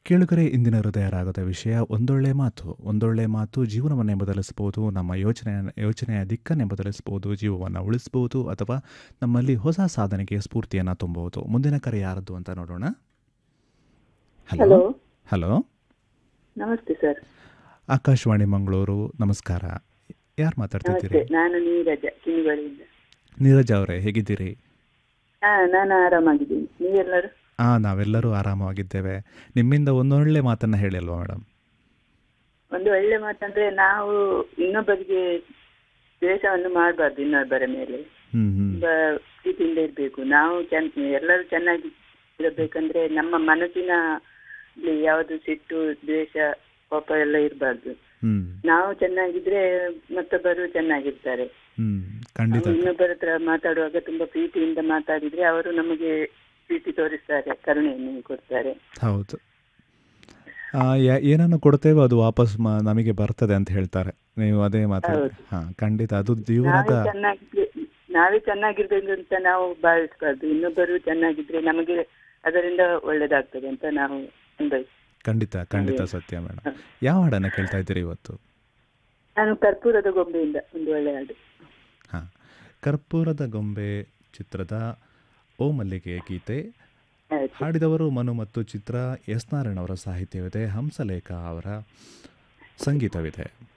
ಕೇಳುಗರೆ ಇಂದಿನ ಹೃದಯ ರಾಗದ ವಿಷಯ ಒಂದೊಳ್ಳೆ ಮಾತು ಒಂದೊಳ್ಳೆ ಮಾತು ಜೀವನವನ್ನೇ ಬದಲಿಸಬಹುದು ನಮ್ಮ ಯೋಚನೆ ಯೋಚನೆಯ ದಿಕ್ಕನ್ನೇ ಬದಲಿಸಬಹುದು ಜೀವವನ್ನು ಉಳಿಸಬಹುದು ಅಥವಾ ನಮ್ಮಲ್ಲಿ ಹೊಸ ಸಾಧನೆಗೆ ಸ್ಫೂರ್ತಿಯನ್ನು ತುಂಬಬಹುದು ಮುಂದಿನ ಕರೆ ಯಾರದ್ದು ಅಂತ ನೋಡೋಣ ಹಲೋ ಹಲೋ ಹಲೋ ನಮಸ್ತೆ ಸರ್ ಆಕಾಶವಾಣಿ ಮಂಗಳೂರು ನಮಸ್ಕಾರ ಯಾರು ಮಾತಾಡ್ತಿದ್ದೀರಿ ನಮಸ್ತೆ ನಾನು ನೀರಜ ಕಿಣಿಗಳಿಂದ ನೀರಜ್ ಅವರೇ ಹೇಗಿದ್ದೀರಿ ಹಾ ನಾನು ಆರಾಮಾಗಿದ್ದೀನಿ ನೀವೆಲ್ಲರೂ ಹಾಂ ನಾವೆಲ್ಲರೂ ಆರಾಮವಾಗಿದ್ದೇವೆ ನಿಮ್ಮಿಂದ ಒಂದೊಳ್ಳೆ ಮಾತನ್ನು ಹೇಳಿ ಅಲ್ವಾ ಮೇಡಮ್ ಒಂದು ಒಳ್ಳೆ ಮಾತಂದ್ರೆ ನಾವು ಇನ್ನೊಬ್ಬರಿಗೆ ದ್ವೇಷವನ್ನು ಮಾಡಬಾರ್ದು ಇನ್ನೊಬ್ಬರ ಮೇಲೆ ಹ್ಞೂ ಹ್ಞೂ ತುಂಬಾ ಪ್ರೀತಿಯಿಂದ ಇರಬೇಕು ನಾವು ಚೆನ್ನ ಎಲ್ಲರೂ ಚೆನ್ನಾಗಿ ಇರಬೇಕಂದ್ರೆ ನಮ್ಮ ಮನಸ್ಸಿನ ಇಲ್ಲಿ ಯಾವುದು ಸಿಟ್ಟು ದ್ವೇಷ ಕೋಪ ಎಲ್ಲ ಇರಬಾರ್ದು ಹ್ಞೂ ನಾವು ಚೆನ್ನಾಗಿದ್ರೆ ಮತ್ತೊಬ್ಬರು ಚೆನ್ನಾಗಿರ್ತಾರೆ ಹ್ಞೂ ಖಂಡಿತ ನಾವು ಇನ್ನೊಬ್ಬರ ಹತ್ರ ಮಾತಾಡುವಾಗ ತುಂಬಾ ಪ್ರೀತಿಯಿಂದ ಮಾತಾಡಿದ್ರೆ ಅವರು ನಮಗೆ ಪ್ರೀತಿ ತೋರಿಸ್ತಾರೆ ಕರುಣೆಯನ್ನು ಕೊಡ್ತಾರೆ ಹೌದು ಆ, ಯಾ- ಏನನ್ನು ಕೊಡ್ತೇವೋ ಅದು ವಾಪಸ್ ಮ ನಮಗೆ ಬರ್ತದೆ ಅಂತ ಹೇಳ್ತಾರೆ ನೀವು ಅದೇ ಮಾತಾಡಿ ಹೌದು. ಹಾಂ ಖಂಡಿತ ಅದು ಜೀವನದ ನಾವೇ ಚೆನ್ನಾಗಿದ್ರೆ ನಾವೇ ಚೆನ್ನಾಗಿರ್ಬೇಕು ಅಂತ ನಾವು ಭಾವಿಸ್ಬಾರ್ದು ಇನ್ನೊಬ್ಬರು ಚೆನ್ನಾಗಿದ್ರೆ ನಮಗೆ ಅದರಿಂದ ಒಳ್ಳೇದಾಗ್ತದೆ ಅಂತ ನಾವು ಅನ್ಭವಿಸ್ ಖಂಡಿತ ಖಂಡಿತ ಸತ್ಯ ಮೇಡಮ್ ಯಾವ ಹಾಡನ್ನು ಕೇಳ್ತಾ ಇದ್ದೀರಿ ಇವತ್ತು ನಾನು ಕರ್ಪೂರದ ಗೊಂಬೆಯಿಂದ ಒಂದು ಒಳ್ಳೆ ಹಾಡು ಹಾಂ ಕರ್ಪೂರದ ಗೊಂಬೆ ಚಿತ್ರದ ಓ ಮಲ್ಲಿಗೆ ಗೀತೆ ಆಯ್ತು ಹಾಡಿದವರು ಮನು ಮತ್ತು ಚಿತ್ರ ಎಸ್ ನಾರಾಯಣ್ ಅವರ ಸಾಹಿತ್ಯವಿದೆ ಹಂಸಲೇಖ ಅವರ ಸಂಗೀತವಿದೆ